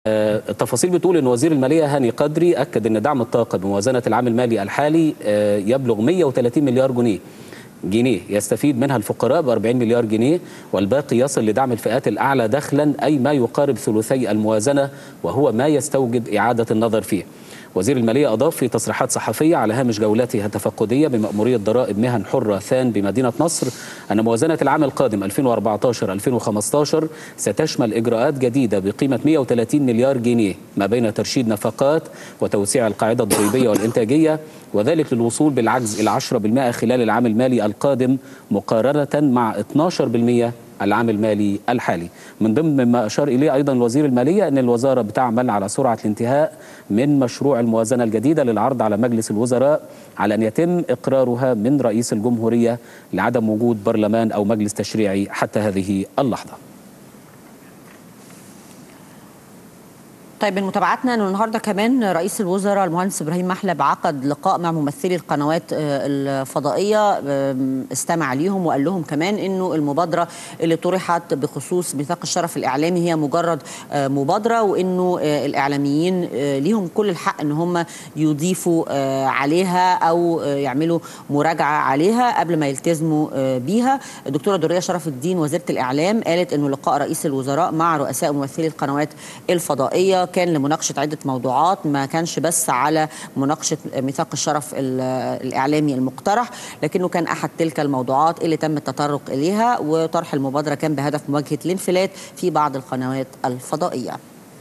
التفاصيل بتقول ان وزير الماليه هاني قدري اكد ان دعم الطاقه بموازنه العام المالي الحالي يبلغ 130 مليار جنيه جنيه يستفيد منها الفقراء ب 40 مليار جنيه والباقي يصل لدعم الفئات الاعلى دخلا اي ما يقارب ثلثي الموازنه وهو ما يستوجب اعاده النظر فيه. وزير المالية أضاف في تصريحات صحفية على هامش جولته التفقدية بمأمورية ضرائب مهن حرة ثان بمدينة نصر أن موازنة العام القادم 2014-2015 ستشمل إجراءات جديدة بقيمة 130 مليار جنيه ما بين ترشيد نفقات وتوسيع القاعدة الضريبية والإنتاجية وذلك للوصول بالعجز إلى 10% خلال العام المالي القادم مقارنة مع 12% العام المالي الحالي من ضمن ما أشار إليه أيضا وزير المالية أن الوزارة بتعمل على سرعة الانتهاء من مشروع الموازنة الجديدة للعرض على مجلس الوزراء على أن يتم إقرارها من رئيس الجمهورية لعدم وجود برلمان أو مجلس تشريعي حتى هذه اللحظة طيب من متابعتنا انه النهارده كمان رئيس الوزراء المهندس ابراهيم محلب عقد لقاء مع ممثلي القنوات الفضائيه استمع ليهم وقال لهم كمان انه المبادره اللي طرحت بخصوص ميثاق الشرف الاعلامي هي مجرد مبادره وانه الاعلاميين ليهم كل الحق ان هم يضيفوا عليها او يعملوا مراجعه عليها قبل ما يلتزموا بيها الدكتوره دريه شرف الدين وزيره الاعلام قالت انه لقاء رئيس الوزراء مع رؤساء وممثلي القنوات الفضائيه كان لمناقشه عده موضوعات ما كانش بس على مناقشه ميثاق الشرف الاعلامي المقترح لكنه كان احد تلك الموضوعات اللي تم التطرق اليها وطرح المبادره كان بهدف مواجهه الانفلات في بعض القنوات الفضائيه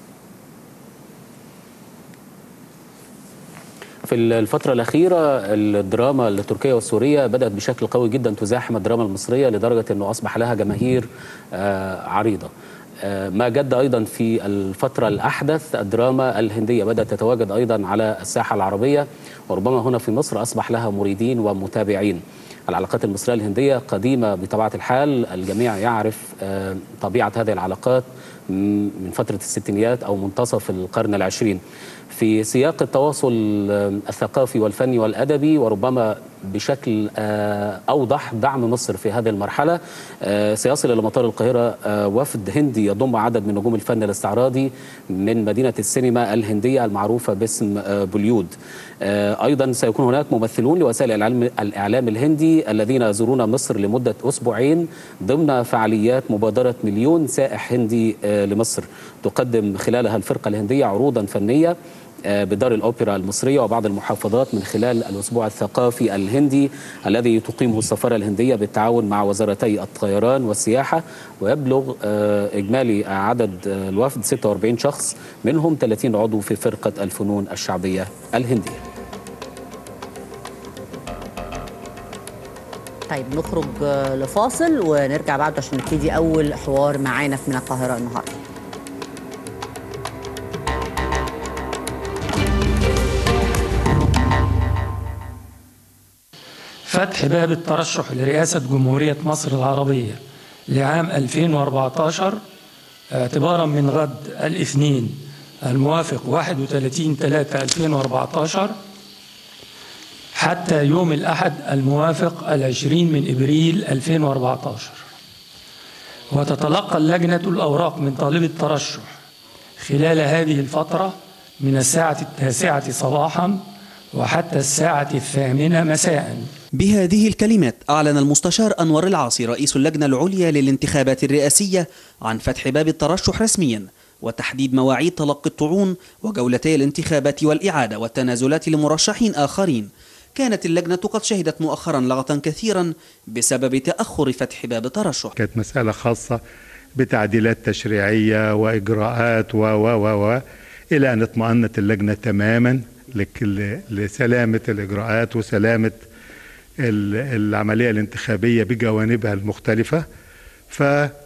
في الفترة الأخيرة الدراما التركية والسورية بدأت بشكل قوي جدا تزاحم الدراما المصرية لدرجة أنه أصبح لها جماهير عريضة ما جد ايضا في الفتره الاحدث الدراما الهنديه بدات تتواجد ايضا على الساحه العربيه وربما هنا في مصر اصبح لها مريدين ومتابعين العلاقات المصريه الهنديه قديمه بطبيعه الحال الجميع يعرف طبيعه هذه العلاقات من فتره الستينيات او منتصف القرن العشرين في سياق التواصل الثقافي والفني والادبي وربما بشكل اوضح دعم مصر في هذه المرحله سيصل الى مطار القاهره وفد هندي يضم عدد من نجوم الفن الاستعراضي من مدينه السينما الهنديه المعروفه باسم بوليود ايضا سيكون هناك ممثلون لوسائل الاعلام الاعلام الهندي الذين يزورون مصر لمده اسبوعين ضمن فعاليات مبادره مليون سائح هندي لمصر تقدم خلالها الفرقه الهنديه عروضا فنيه بدار الأوبرا المصرية وبعض المحافظات من خلال الأسبوع الثقافي الهندي الذي تقيمه السفارة الهندية بالتعاون مع وزارتي الطيران والسياحة ويبلغ إجمالي عدد الوفد 46 شخص منهم 30 عضو في فرقة الفنون الشعبية الهندية طيب نخرج لفاصل ونرجع بعد عشان نبتدي أول حوار معانا من القاهرة النهارده فتح باب الترشح لرئاسة جمهورية مصر العربية لعام 2014 اعتبارا من غد الاثنين الموافق 31 3 2014 حتى يوم الأحد الموافق العشرين من إبريل 2014 وتتلقى اللجنة الأوراق من طالب الترشح خلال هذه الفترة من الساعة التاسعة صباحا وحتى الساعة الثامنة مساء بهذه الكلمات أعلن المستشار أنور العاصي رئيس اللجنة العليا للانتخابات الرئاسية عن فتح باب الترشح رسميا وتحديد مواعيد تلقي الطعون وجولتي الانتخابات والإعادة والتنازلات لمرشحين آخرين كانت اللجنة قد شهدت مؤخرا لغطا كثيرا بسبب تأخر فتح باب الترشح كانت مسألة خاصة بتعديلات تشريعية وإجراءات و و و و إلى أن اطمأنت اللجنة تماما لسلامة الإجراءات وسلامة العملية الانتخابية بجوانبها المختلفة ف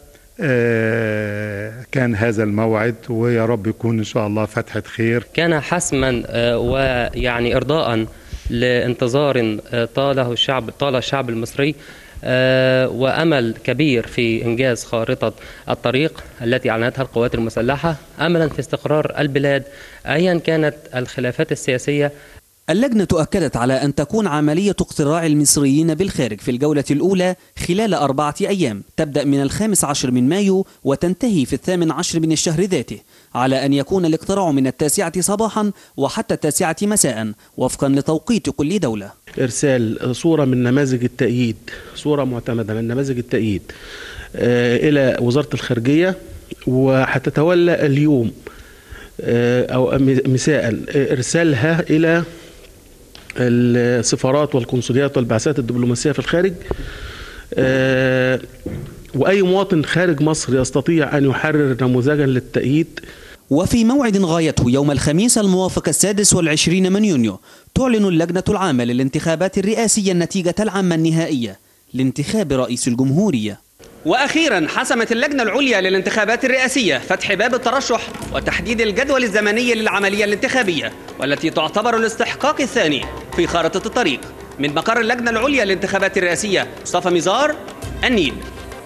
كان هذا الموعد ويا رب يكون ان شاء الله فتحه خير كان حسما ويعني ارضاء لانتظار طاله الشعب طال الشعب المصري وامل كبير في انجاز خارطه الطريق التي اعلنتها القوات المسلحه املا في استقرار البلاد ايا كانت الخلافات السياسيه اللجنة أكدت على أن تكون عملية اقتراع المصريين بالخارج في الجولة الأولى خلال أربعة أيام تبدأ من الخامس عشر من مايو وتنتهي في الثامن عشر من الشهر ذاته على أن يكون الاقتراع من التاسعة صباحا وحتى التاسعة مساء وفقا لتوقيت كل دولة ارسال صوره من نماذج التأييد صوره معتمده من نماذج التأييد آه، الى وزاره الخارجيه وهتتولى اليوم آه، او م- مساء آه، ارسالها الى السفارات والقنصليات والبعثات الدبلوماسيه في الخارج آه، واي مواطن خارج مصر يستطيع ان يحرر نموذجا للتأييد وفي موعد غايته يوم الخميس الموافق السادس والعشرين من يونيو تعلن اللجنة العامة للانتخابات الرئاسية النتيجة العامة النهائية لانتخاب رئيس الجمهورية واخيرا حسمت اللجنه العليا للانتخابات الرئاسيه فتح باب الترشح وتحديد الجدول الزمني للعمليه الانتخابيه والتي تعتبر الاستحقاق الثاني في خارطه الطريق من مقر اللجنه العليا للانتخابات الرئاسيه مصطفى ميزار النيل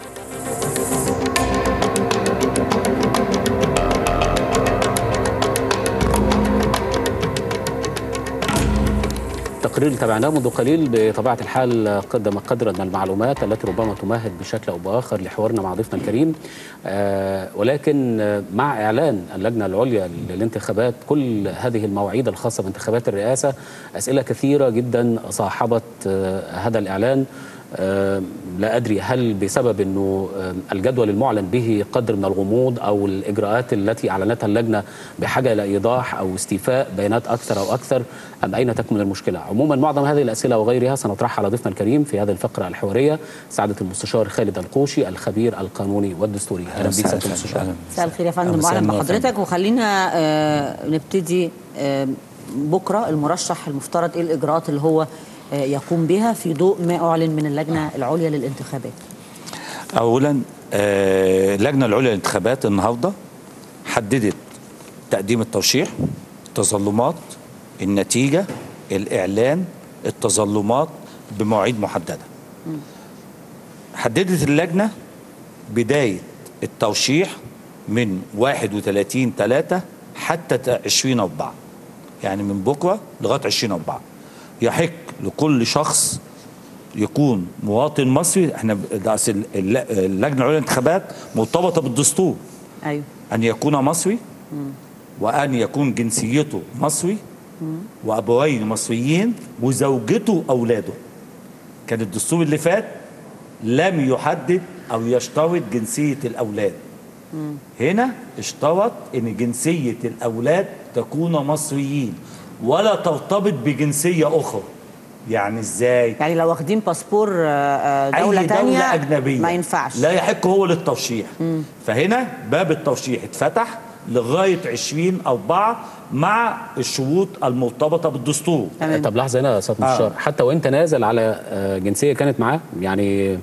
التقرير اللي تابعناه منذ قليل بطبيعة الحال قدم قدرا من المعلومات التي ربما تمهد بشكل أو بآخر لحوارنا مع ضيفنا الكريم آه، ولكن آه، مع إعلان اللجنة العليا للانتخابات كل هذه المواعيد الخاصة بانتخابات الرئاسة أسئلة كثيرة جدا صاحبت آه، هذا الإعلان آه، لا أدري هل بسبب أنه آه، الجدول المعلن به قدر من الغموض أو الإجراءات التي أعلنتها اللجنة بحاجة إلى إيضاح أو استيفاء بيانات أكثر أو أكثر أم أين تكمن المشكلة عموما معظم هذه الأسئلة وغيرها سنطرحها على ضيفنا الكريم في هذه الفقرة الحوارية سعادة المستشار خالد القوشي الخبير القانوني والدستوري أهلا بك سعادة المستشار مساء الخير يا فندم مساء واهلا النور يا بحضرتك وخلينا آه، نبتدي آه، بكره المرشح المفترض ايه الاجراءات اللي هو آه، يقوم بها في ضوء ما اعلن من اللجنه العليا للانتخابات اولا آه، اللجنه العليا للانتخابات النهارده حددت تقديم الترشيح التظلمات النتيجه الاعلان التظلمات بمواعيد محدده حددت اللجنه بدايه الترشيح من 31 3 حتى 20 4 يعني من بكره لغايه 20 4 يحق لكل شخص يكون مواطن مصري احنا ب- ده أصل الل- اللجنه العليا للانتخابات مرتبطه بالدستور ايوه ان يكون مصري وان يكون جنسيته مصري وابوين مصريين وزوجته اولاده كان الدستور اللي فات لم يحدد او يشترط جنسيه الاولاد هنا اشترط ان جنسيه الاولاد تكون مصريين ولا ترتبط بجنسيه اخرى يعني ازاي يعني لو واخدين باسبور آه، آه، دوله أي تانية دولة أجنبية ما ينفعش لا يحق هو للترشيح فهنا باب الترشيح اتفتح لغاية 20 أربعة مع الشروط المرتبطة بالدستور تمام. طب لحظة هنا يا سيادة آه. المستشار حتى وإن تنازل على آه، جنسية كانت معاه يعني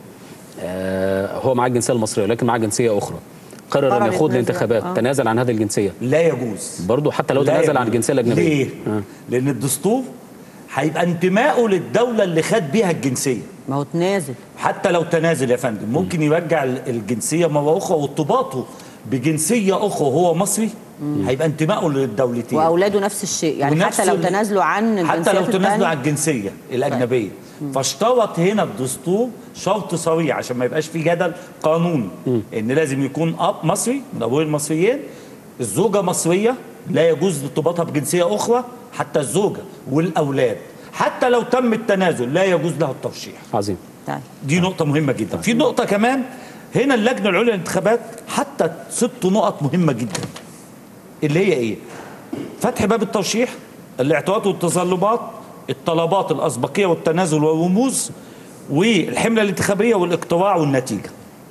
آه، هو معاه الجنسية المصرية ولكن معاه جنسية أخرى قرر قرر أن يخوض يتنازل. الانتخابات آه. تنازل عن هذه الجنسية لا يجوز برضه حتى لو لا تنازل يجوز. عن الجنسية الأجنبية ليه؟ آه. لأن الدستور هيبقى انتمائه للدولة اللي خد بيها الجنسية ما هو تنازل حتى لو تنازل يا فندم ممكن يرجع الجنسية مرة أخرى وارتباطه بجنسية أخرى هو مصري هيبقى انتمائه للدولتين واولاده نفس الشيء يعني ونفس حتى لو ال- تنازلوا عن حتى لو الجنسيات تنازلوا التانية. عن الجنسيه الاجنبيه فاشترط هنا الدستور شرط صريح عشان ما يبقاش في جدل قانوني ان لازم يكون اب مصري من ابوين المصريين الزوجه مصريه لا يجوز ارتباطها بجنسيه اخرى حتى الزوجه والاولاد حتى لو تم التنازل لا يجوز له الترشيح عظيم طيب. دي نقطة مهمة جدا في نقطة كمان هنا اللجنة العليا للانتخابات حتى ست نقط مهمة جدا اللي هي ايه فتح باب الترشيح الاعتراض والتظلمات الطلبات الأسبقية والتنازل والرموز والحملة الانتخابية والاقتراع والنتيجة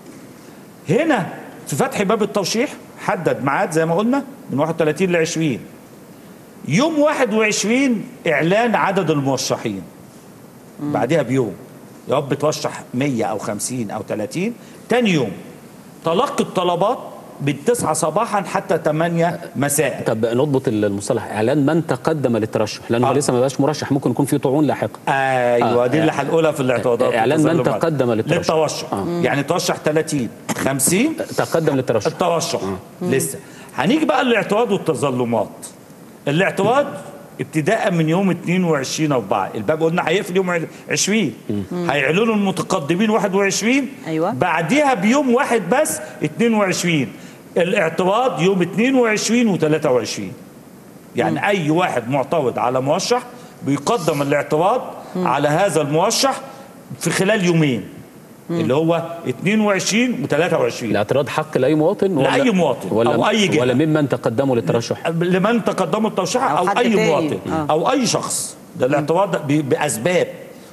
هنا في فتح باب الترشيح حدد ميعاد زي ما قلنا من 31 ل 20 يوم 21 إعلان عدد المرشحين بعدها بيوم يا رب ترشح 100 او 50 او 30 تاني يوم تلقي الطلبات من 9 صباحا حتى 8 مساء طب نضبط المصطلح إعلان من تقدم للترشح لأنه آه. لسه ما بقاش مرشح ممكن يكون في طعون لاحقا ايوه آه، دي اللي هنقولها في الاعتراضات إعلان من والتظلمات. تقدم للترشح. للترشح يعني ترشح 30 50 تقدم للترشح الترشح لسه هنيجي بقى للاعتراض والتظلمات الاعتراض ابتداء من يوم 22 4 الباب قلنا هيقفل يوم 20 هيعلنوا المتقدمين 21 أيوة. بعديها بيوم واحد بس 22 الاعتراض يوم 22 و23 يعني اي واحد معترض على مرشح بيقدم الاعتراض على هذا المرشح في خلال يومين اللي هو 22 و23 الاعتراض حق لاي مواطن ولا لأي مواطن ولا أو أي جهة. ولا ممن تقدموا للترشح لمن تقدموا الترشيح أو او, حد اي تاني. مواطن آه. او اي شخص ده الاعتراض ده ب- باسباب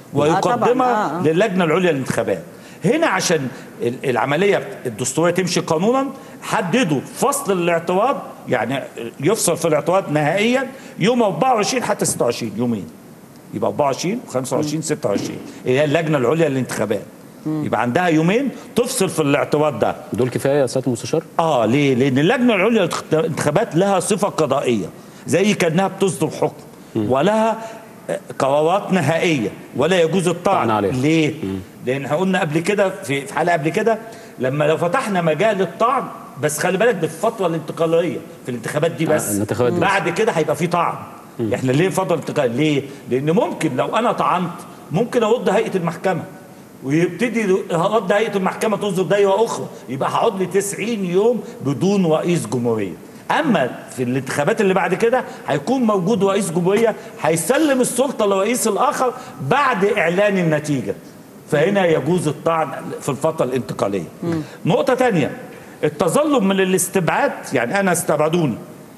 ويقدمها آه، آه. للجنه العليا للانتخابات هنا عشان ال- العمليه الدستوريه تمشي قانونا حددوا فصل الاعتراض يعني يفصل في الاعتراض نهائيا يوم 24 حتى 26 يومين يبقى 24 و25 26 هي اللجنه العليا للانتخابات يبقى عندها يومين تفصل في الاعتراض ده دول كفايه يا سياده المستشار اه ليه؟ لان اللجنه العليا للانتخابات لها صفه قضائيه زي كانها بتصدر حكم ولها آه، قرارات نهائيه ولا يجوز الطعن طعن عليها. ليه؟ لان احنا قلنا قبل كده في في حلقه قبل كده لما لو فتحنا مجال للطعن بس خلي بالك ده في الفتره الانتقاليه في الانتخابات دي بس آه، الانتخابات دي بس. بعد كده هيبقى في طعن احنا ليه فتره انتقال ليه؟ لان ممكن لو انا طعنت ممكن ارد هيئه المحكمه ويبتدي رد هيئه المحكمه تصدر دايره اخرى يبقى هقعد لي 90 يوم بدون رئيس جمهوريه اما في الانتخابات اللي بعد كده هيكون موجود رئيس جمهوريه هيسلم السلطه للرئيس الاخر بعد اعلان النتيجه فهنا يجوز الطعن في الفتره الانتقاليه نقطه تانية التظلم من الاستبعاد يعني انا استبعدوني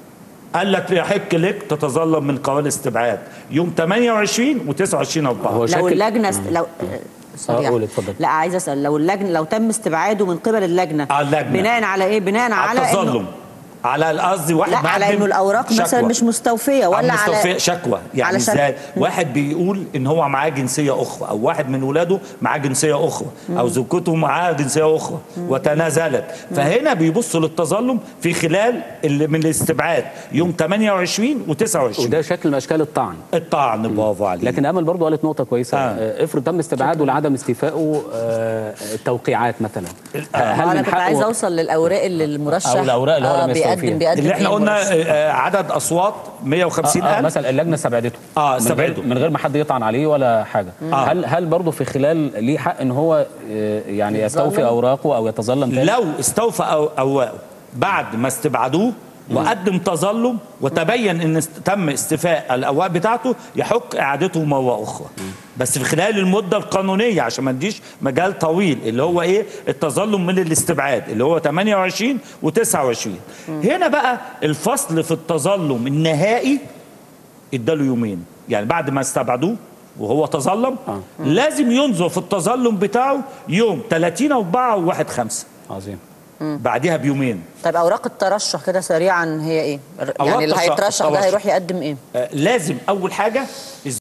قال لك يحق لك تتظلم من قرار الاستبعاد يوم 28 و29 4 هو لو شكل اللجنه است... لو سوري آه، قول، يعني. اتفضل. لا عايزه اسال لو اللجنه لو تم استبعاده من قبل اللجنه آه، اللجنة. بناء على ايه بناء على على إنه- التظلم على قصدي واحد لا على مقدم انه الاوراق مثلا شكوى. مش مستوفيه ولا أو مستوفية على شكوى يعني على شك- ازاي واحد بيقول ان هو معاه جنسيه اخرى او واحد من ولاده معاه جنسيه اخرى او زوجته معاها جنسيه اخرى وتنازلت فهنا بيبصوا للتظلم في خلال اللي من الاستبعاد يوم 28 و29 وده شكل من اشكال الطعن الطعن برافو عليك لكن امل برضو قالت نقطه كويسه آه. آه. افرض تم استبعاده لعدم استيفائه آه التوقيعات مثلا آه انا من كنت حقه- عايزه اوصل للاوراق اللي المرشح أو الأوراق اللي هو آه لم يستوفيها. بيقدم بيقدم اللي احنا إيه قلنا المرشح؟ آه، عدد اصوات 150 آه آه الف مثلا اللجنه استبعدته آه، من غير, استبعده. من غير ما حد يطعن عليه ولا حاجه آه. هل هل برضه في خلال ليه حق ان هو آه، يعني يستوفي يتظلم؟ اوراقه او يتظلم تاني لو استوفى أو- اوراقه بعد ما استبعدوه وقدم تظلم وتبين ان است- تم استيفاء الاوراق بتاعته يحق اعادته مره اخرى بس في خلال المده القانونيه عشان ما نديش مجال طويل اللي هو ايه التظلم من الاستبعاد اللي هو 28 و29 هنا بقى الفصل في التظلم النهائي اداله يومين يعني بعد ما استبعدوه وهو تظلم آه. لازم ينظر في التظلم بتاعه يوم 30 4 و1 5 عظيم بعدها بيومين طيب اوراق الترشح كده سريعا هي ايه أوراق يعني اللي الترشح- هيترشح ده الترشح. هيروح يقدم ايه آه، لازم اول حاجه